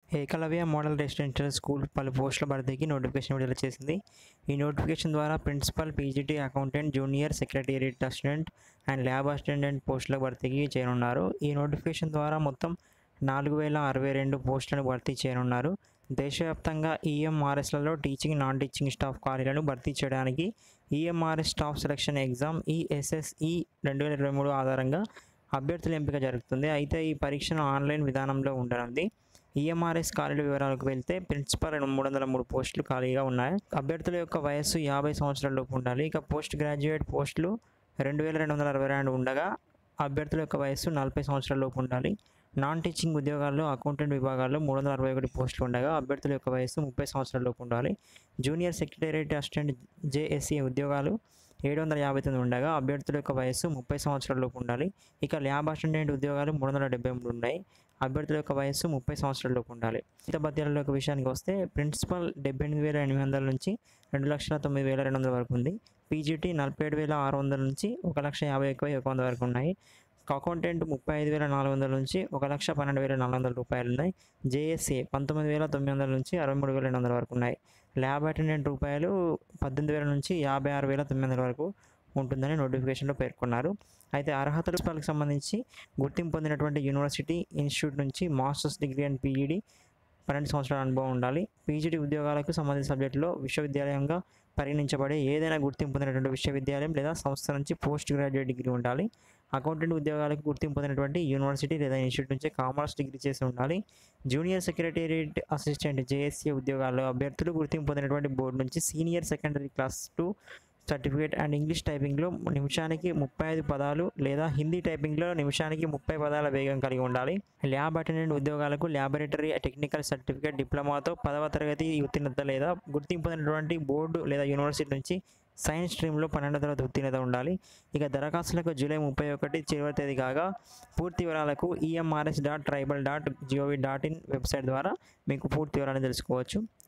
Eklavya model residential school పలు పోస్టుల భర్తీకి నోటిఫికేషన్ విడుదల చేసింది ఈ నోటిఫికేషన్ ద్వారా principal PGT accountant junior secretariat assistant and lab assistant పోస్టుల భర్తీకి చేరున్నారు ఈ నోటిఫికేషన్ ద్వారా మొత్తం నాలుగు వేల అరవై రెండు పోస్టులను భర్తీ చేయనున్నారు దేశవ్యాప్తంగా ఈఎంఆర్ఎస్లలో టీచింగ్ నాన్ టీచింగ్ స్టాఫ్ ఖాళీలను భర్తీ చేయడానికి EMRS staff selection exam ESSE రెండు వేల ఇరవై మూడు ఆధారంగా అభ్యర్థుల ఎంపిక జరుగుతుంది అయితే ఈ పరీక్షను ఆన్లైన్ విధానంలో ఉండనుంది ఈఎంఆర్ఎస్ ఖాళీల వివరాలకు వెళ్తే ప్రిన్సిపల్ మూడు వందల మూడు పోస్టులు ఖాళీగా ఉన్నాయి అభ్యర్థుల యొక్క వయస్సు యాభై సంవత్సరాల లోపు ఉండాలి ఇక పోస్ట్ గ్రాడ్యుయేట్ పోస్టులు రెండు వేల రెండు వందల అరవై రెండు ఉండగా అభ్యర్థుల యొక్క వయస్సు నలభై సంవత్సరాల లోపు ఉండాలి నాన్ టీచింగ్ ఉద్యోగాల్లో అకౌంటెంట్ విభాగాల్లో మూడు వందల అరవై ఒకటి పోస్టులు ఉండగా అభ్యర్థుల యొక్క వయస్సు ముప్పై సంవత్సరాల లోపు ఉండాలి జూనియర్ సెక్రటేరియట్ అసిస్టెంట్ జేఎస్సీ ఉద్యోగాలు ఏడు వందల యాభై తొమ్మిది ఉండగా అభ్యర్థుల యొక్క వయస్సు ముప్పై సంవత్సరాల లోపు ఉండాలి ఇక ల్యాబ్ అసిస్టెంట్ ఉద్యోగాలు మూడు వందల డెబ్బై మూడు ఉన్నాయి అభ్యర్థుల యొక్క వయస్సు ముప్పై సంవత్సరాల లోపు ఉండాలి ఇత భత్యాల యొక్క విషయానికి వస్తే ప్రిన్సిపల్ డెబ్బై ఎనిమిది వేల ఎనిమిది వందల నుంచి రెండు లక్షల తొమ్మిది వేల రెండు వందల వరకు ఉంది పీజీటీ నలభై ఏడు వేల ఆరు వందల నుంచి ఒక లక్ష యాభై ఎక్కువ ఒక వంద వరకు ఉన్నాయి అకౌంటెంట్ ముప్పై ఐదు వేల నాలుగు వందల నుంచి ఒక లక్ష పన్నెండు వేల నాలుగు వందల రూపాయలు ఉన్నాయి జేఎస్ఏ పంతొమ్మిది వేల తొమ్మిది వందల నుంచి అరవై మూడు వేల రెండు వందల వరకు ఉన్నాయి ల్యాబ్ అటెండెంట్ రూపాయలు పద్దెనిమిది వేల నుంచి యాభై ఆరు వేల తొమ్మిది వందల వరకు ఉంటుందని నోటిఫికేషన్లో పేర్కొన్నారు అయితే అర్హత రూపాయలకు సంబంధించి గుర్తింపు పొందినటువంటి యూనివర్సిటీ ఇన్స్టిట్యూట్ నుంచి మాస్టర్స్ డిగ్రీ అండ్ పీఈడి పన్నెండు సంవత్సరాల అనుభవం ఉండాలి పీజీడీ ఉద్యోగాలకు సంబంధించిన సబ్జెక్టులో విశ్వవిద్యాలయంగా పరిగణించబడే ఏదైనా గుర్తింపు పొందినటువంటి విశ్వవిద్యాలయం లేదా సంస్థ నుంచి పోస్ట్ గ్రాడ్యుయేట్ డిగ్రీ ఉండాలి అకౌంటెంట్ ఉద్యోగాలకు గుర్తింపు పొందినటువంటి యూనివర్సిటీ లేదా ఇన్స్టిట్యూట్ నుంచి కామర్స్ డిగ్రీ చేసి ఉండాలి జూనియర్ సెక్రటేరియట్ అసిస్టెంట్ జేఎస్సీ ఉద్యోగాల్లో అభ్యర్థులు గుర్తింపు పొందినటువంటి బోర్డు నుంచి senior secondary class two certificate and English టైపింగ్లో నిమిషానికి ముప్పై ఐదు పదాలు లేదా హిందీ టైపింగ్లో నిమిషానికి ముప్పై పదాల వేగం కలిగి ఉండాలి ల్యాబ్ అటెండెంట్ ఉద్యోగాలకు ల్యాబొరేటరీ టెక్నికల్ సర్టిఫికేట్ డిప్లొమాతో పదవ తరగతి ఉత్తీర్ణత లేదా గుర్తింపు పొందినటువంటి బోర్డు లేదా యూనివర్సిటీ నుంచి సైన్స్ స్ట్రీమ్లో పన్నెండవ తరగతి ఉత్తీర్ణత ఉండాలి ఇక దరఖాస్తులకు జూలై ముప్పై ఒకటి చివరి తేదీ కాగా పూర్తి వివరాలకు EMRS dot tribal dot GOV dot in website ద్వారా మీకు పూర్తి వివరాలను తెలుసుకోవచ్చు